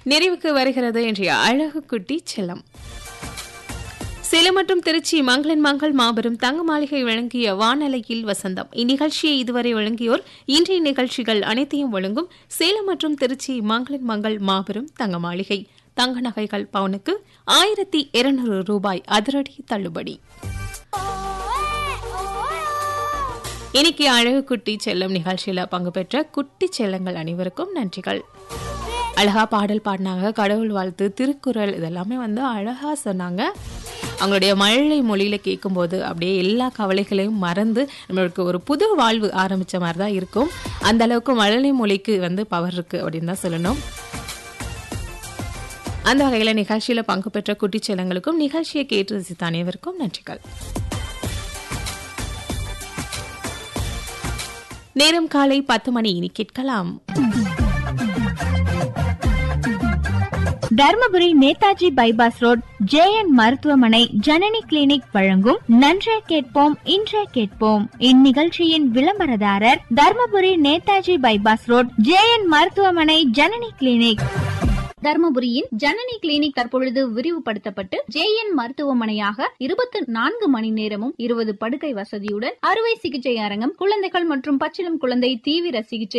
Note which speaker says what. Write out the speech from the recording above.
Speaker 1: நிறைவுக்கு வருகிறது இன்றைய அழகு குட்டி செல்லம் சேலம் மற்றும் திருச்சி மங்களன் மங்கள் மாபெரும் தங்க மாளிகை வழங்கிய வானலையில் வசந்தம் இந்நிகழ்ச்சியை இதுவரை வழங்கியோர் இன்றைய நிகழ்ச்சிகள் அனைத்தையும் வழங்கும் சேலம் மற்றும் திருச்சி மங்களன் மங்கள் மாபெரும் தங்க மாளிகை தங்க நகைகள் பவுனுக்கு ஆயிரத்தி இருநூறு ரூபாய் அதிரடி தள்ளுபடி இன்னைக்கு அழகு குட்டி செல்லம் நிகழ்ச்சியில பங்கு பெற்ற குட்டி செல்லங்கள் அனைவருக்கும் நன்றிகள் அழகா பாடல் பாடினாங்க கடவுள் வாழ்த்து திருக்குறள் இதெல்லாமே வந்து அழகா சொன்னாங்க அவங்களுடைய மழலை மொழியில கேட்கும்போது அப்படியே எல்லா கவலைகளையும் மறந்து நம்மளுக்கு ஒரு புது வாழ்வு ஆரம்பிச்ச மாதிரி தான் இருக்கும் அந்த அளவுக்கு மழலை மொழிக்கு வந்து பவர் இருக்கு அப்படின்னு தான் சொல்லணும் அந்த வகையில நிகழ்ச்சியில பங்கு பெற்ற குட்டிச் செல்லங்களுக்கும் நிகழ்ச்சியை கேட்டு ரசித்த அனைவருக்கும் நன்றிகள் நேரம் காலை பத்து மணி இனி கேட்கலாம்
Speaker 2: Dharmapuri Netaji bypass road J N மருத்துவமனை ஜனனி கிளினிக் வழங்கும் நன்றே கேட்போம் இன்றே கேட்போம் இந்நிகழ்ச்சியின் விளம்பரதாரர் Dharmapuri Netaji bypass road J N மருத்துவமனை ஜனனி கிளினிக்
Speaker 3: தர்மபுரியின் ஜனனி கிளினிக் தற்பொழுது விரிவுபடுத்தப்பட்டு ஜேஎன் மருத்துவமனையாக இருபத்தி நான்கு மணி நேரமும் இருபது படுக்கை வசதியுடன் அறுவை சிகிச்சை அரங்கம் குழந்தைகள் மற்றும் பச்சிளம் குழந்தை தீவிர சிகிச்சை